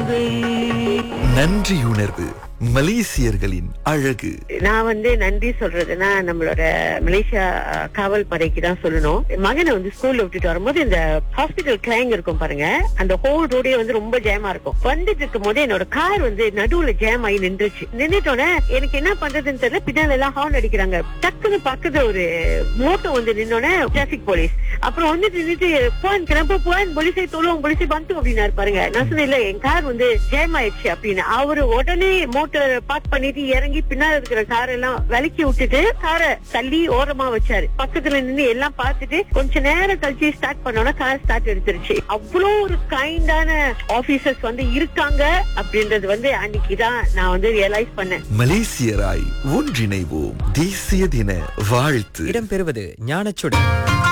பாதை நன்றியுணர்வு மலேசியர்களின் அழகு நான் வந்து நன்றி சொல்றதுன்னா நம்மளோட மலேசியா அஹ், காவல் படைக்கு தான் சொல்லணும் என் மகனை வந்து ஸ்கூல்ல விட்டுட்டு வரும்போது இந்த ஹாஸ்பிட்டல் கிளைங் இருக்கும் பாருங்க அந்த ஹோல் ரோடே வந்து ரொம்ப ஜாமா இருக்கும் வந்துட்டு இருக்கும் போது என்னோட கார் வந்து நடுவுல ஜாம் ஆகி நின்றுச்சு நின்றுட்டோன்னே எனக்கு என்ன பண்றதுன்னு தெரியல பின்னால எல்லாம் ஹார்ன் அடிக்கிறாங்க டக்குன்னு பக்கத்துல ஒரு மோட்டோ வந்து நின்னோடனே டிராபிக் போலீஸ் அப்புறம் வந்து நின்னுட்டு போன் கிளம்ப போன் போலீஸை தோலும் போலீஸை பந்து அப்படின்னாரு பாருங்க நான் சொன்னேன் இல்ல என் கார் வந்து ஜாம் ஆயிடுச்சு அப்படின்னு அவரு உடனே மோட்டர் பார்க் பண்ணிட்டு இறங்கி பின்னால இருக்கிற கார் எல்லாம் விலக்கி விட்டுட்டு காரை தள்ளி ஓரமா வச்சாரு பக்கத்துல நின்னு எல்லாம் பார்த்துட்டு கொஞ்ச நேரம் கழிச்சு ஸ்டார்ட் பண்ணோம்னா கார் ஸ்டார்ட் எடுத்துருச்சு அவ்வளவு ஒரு கைண்டான ஆபீசர்ஸ் வந்து இருக்காங்க அப்படின்றது வந்து அன்னைக்குதான் நான் வந்து ரியலைஸ் பண்ணேன் மலேசியராய் ஒன்றிணைவோம் தேசிய தின வாழ்த்து இடம்பெறுவது ஞானச்சுடர்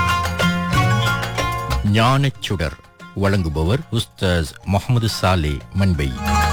ஞானச்சுடர் வழங்குபவர் உஸ்தாஸ் முகமது சாலே மண்பை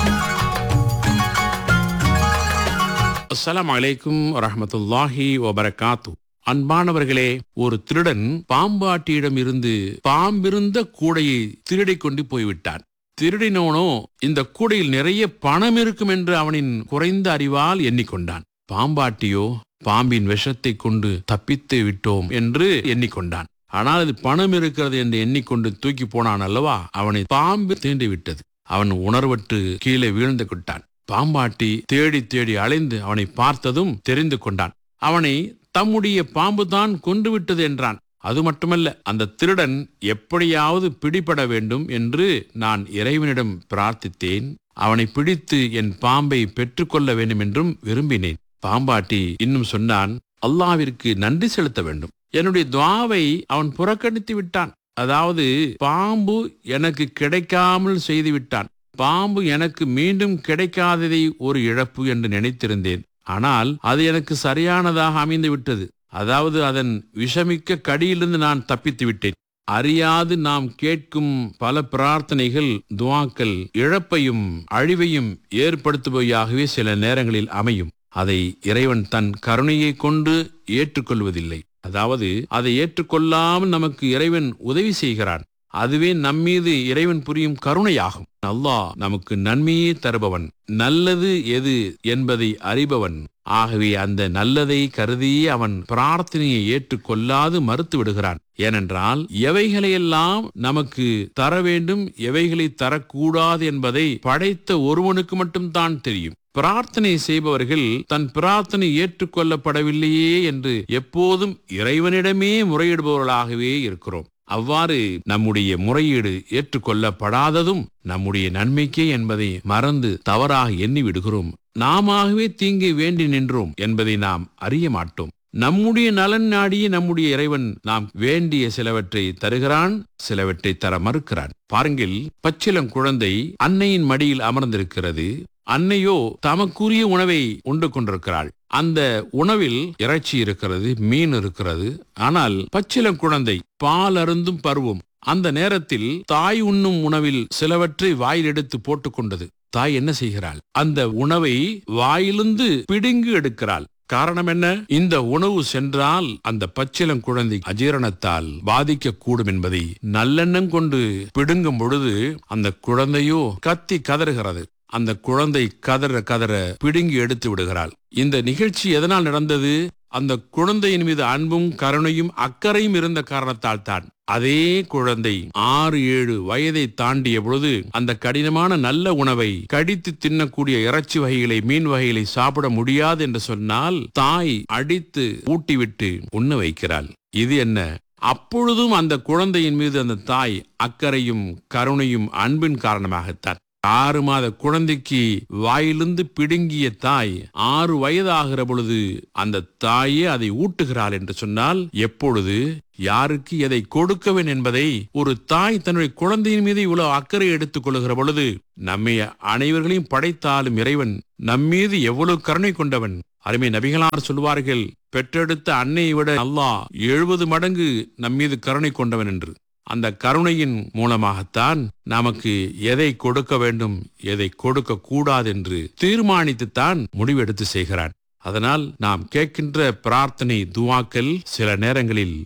அஸ்ஸலாமு அலைக்கும் வரஹ்மத்துல்லாஹி வபரகாத்து அன்பானவர்களே ஒரு திருடன் பாம்பாட்டியிடம் இருந்து பாம்பிருந்த கூடையை திருடிக் கொண்டு போய்விட்டான் திருடினவனோ இந்த கூடையில் நிறைய பணம் இருக்கும் என்று அவனின் குறைந்த அறிவால் எண்ணிக்கொண்டான் பாம்பாட்டியோ பாம்பின் விஷத்தை கொண்டு தப்பித்து விட்டோம் என்று எண்ணிக்கொண்டான் ஆனால் அது பணம் இருக்கிறது என்று எண்ணிக்கொண்டு தூக்கி போனான் அல்லவா அவனை பாம்பு தீண்டி விட்டது அவன் உணர்வற்று கீழே வீழ்ந்து விட்டான் பாம்பாட்டி தேடி தேடி அலைந்து அவனை பார்த்ததும் தெரிந்து கொண்டான் அவனை தம்முடைய பாம்புதான் கொன்று விட்டது என்றான் அது மட்டுமல்ல அந்த திருடன் எப்படியாவது பிடிபட வேண்டும் என்று நான் இறைவனிடம் பிரார்த்தித்தேன் அவனை பிடித்து என் பாம்பை பெற்றுக்கொள்ள வேண்டும் என்றும் விரும்பினேன் பாம்பாட்டி இன்னும் சொன்னான் அல்லாவிற்கு நன்றி செலுத்த வேண்டும் என்னுடைய துவாவை அவன் புறக்கணித்து விட்டான் அதாவது பாம்பு எனக்கு கிடைக்காமல் செய்து விட்டான் பாம்பு எனக்கு மீண்டும் கிடைக்காததை ஒரு இழப்பு என்று நினைத்திருந்தேன் ஆனால் அது எனக்கு சரியானதாக அமைந்து விட்டது அதாவது அதன் விஷமிக்க கடியிலிருந்து நான் தப்பித்து விட்டேன் அறியாது நாம் கேட்கும் பல பிரார்த்தனைகள் துவாக்கள் இழப்பையும் அழிவையும் ஏற்படுத்துபவையாகவே சில நேரங்களில் அமையும் அதை இறைவன் தன் கருணையை கொண்டு ஏற்றுக்கொள்வதில்லை அதாவது அதை ஏற்றுக்கொள்ளாமல் நமக்கு இறைவன் உதவி செய்கிறான் அதுவே நம்மீது இறைவன் புரியும் கருணையாகும் அல்லாஹ் நமக்கு நன்மையே தருபவன் நல்லது எது என்பதை அறிபவன் ஆகவே அந்த நல்லதை கருதியே அவன் பிரார்த்தனையை ஏற்றுக்கொள்ளாது மறுத்து விடுகிறான் ஏனென்றால் எவைகளையெல்லாம் நமக்கு தர வேண்டும் எவைகளை தரக்கூடாது என்பதை படைத்த ஒருவனுக்கு மட்டும்தான் தெரியும் பிரார்த்தனை செய்பவர்கள் தன் பிரார்த்தனை ஏற்றுக்கொள்ளப்படவில்லையே என்று எப்போதும் இறைவனிடமே முறையிடுபவர்களாகவே இருக்கிறோம் அவ்வாறு நம்முடைய முறையீடு ஏற்றுக்கொள்ளப்படாததும் நம்முடைய நன்மைக்கே என்பதை மறந்து தவறாக எண்ணி விடுகிறோம் நாமவே தீங்கை வேண்டி நின்றோம் என்பதை நாம் அறிய மாட்டோம் நம்முடைய நலன் நாடியே நம்முடைய இறைவன் நாம் வேண்டிய சிலவற்றை தருகிறான் சிலவற்றை தர மறுக்கிறான் பாருங்கள் பச்சிளம் குழந்தை அன்னையின் மடியில் அமர்ந்திருக்கிறது அன்னையோ தமக்குரிய உணவை உண்டு கொண்டிருக்கிறாள் அந்த உணவில் இறைச்சி இருக்கிறது மீன் இருக்கிறது ஆனால் பச்சிளம் குழந்தை பால் அருந்தும் பருவம் அந்த நேரத்தில் தாய் உண்ணும் உணவில் சிலவற்றை வாயில் எடுத்து போட்டுக் கொண்டது தாய் என்ன செய்கிறாள் அந்த உணவை வாயிலிருந்து பிடுங்கி எடுக்கிறாள் காரணம் என்ன இந்த உணவு சென்றால் அந்த பச்சிளம் குழந்தை அஜீரணத்தால் பாதிக்க கூடும் என்பதை நல்லெண்ணம் கொண்டு பிடுங்கும் பொழுது அந்த குழந்தையோ கத்தி கதறுகிறது அந்த குழந்தை கதற கதற பிடுங்கி எடுத்து விடுகிறாள் இந்த நிகழ்ச்சி எதனால் நடந்தது அந்த குழந்தையின் மீது அன்பும் கருணையும் அக்கறையும் இருந்த காரணத்தால் தான் அதே குழந்தை ஆறு ஏழு வயதை தாண்டிய பொழுது அந்த கடினமான நல்ல உணவை கடித்து தின்னக்கூடிய இறைச்சி வகைகளை மீன் வகைகளை சாப்பிட முடியாது என்று சொன்னால் தாய் அடித்து ஊட்டிவிட்டு உண்ண வைக்கிறாள் இது என்ன அப்பொழுதும் அந்த குழந்தையின் மீது அந்த தாய் அக்கறையும் கருணையும் அன்பின் காரணமாகத்தான் ஆறு மாத குழந்தைக்கு வாயிலிருந்து பிடுங்கிய தாய் ஆறு வயதாகிற பொழுது அந்த தாயே அதை ஊட்டுகிறாள் என்று சொன்னால் எப்பொழுது யாருக்கு எதை கொடுக்கவேன் என்பதை ஒரு தாய் தன்னுடைய குழந்தையின் மீது இவ்வளவு அக்கறை எடுத்துக் கொள்ளுகிற பொழுது நம்மை அனைவர்களையும் படைத்தாலும் இறைவன் நம்மீது எவ்வளவு கருணை கொண்டவன் அருமை நபிகளார் சொல்வார்கள் பெற்றெடுத்த அன்னையை விட அல்லாஹ் எழுபது மடங்கு நம்மீது கருணை கொண்டவன் என்று அந்த கருணையின் மூலமாகத்தான் நமக்கு எதை கொடுக்க வேண்டும் எதை கொடுக்க கூடாது என்று தீர்மானித்துத்தான் முடிவெடுத்து செய்கிறான் அதனால் நாம் கேட்கின்ற பிரார்த்தனை துவாக்கள் சில நேரங்களில்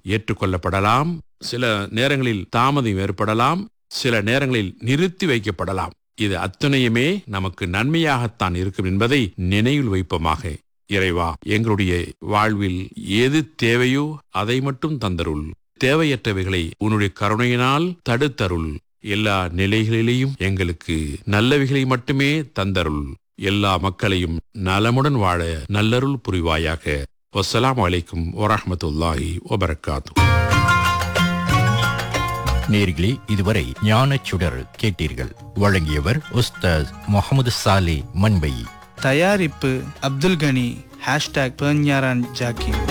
ஏற்றுக்கொள்ளப்படலாம் சில நேரங்களில் தாமதம் ஏற்படலாம் சில நேரங்களில் நிறுத்தி வைக்கப்படலாம் இது அத்தனையுமே நமக்கு நன்மையாகத்தான் இருக்கும் என்பதை நினைவில் வைப்போமாக இறைவா எங்களுடைய வாழ்வில் எது தேவையோ அதை மட்டும் தந்தருள் தேவையற்றவைகளை உன்னுடைய கருணையினால் தடுத்தருள் எல்லா நிலைகளிலேயும் எங்களுக்கு நல்லவைகளை மட்டுமே தந்தருள் எல்லா மக்களையும் நலமுடன் வாழ நல்லருள் புரிவாயாக வஸ்ஸலாமு அலைக்கும் வரஹ்மத்துல்லாஹி வபரகாத்து நேர்களே இதுவரை ஞானச் சுடர் கேட்டீர்கள் வழங்கியவர் உஸ்தாஸ் முகமது சாலே மண்பை தயாரிப்பு அப்துல் கனி ஹேஷ்டாக் பேஞ்ஞாரான் ஜாக்கிர்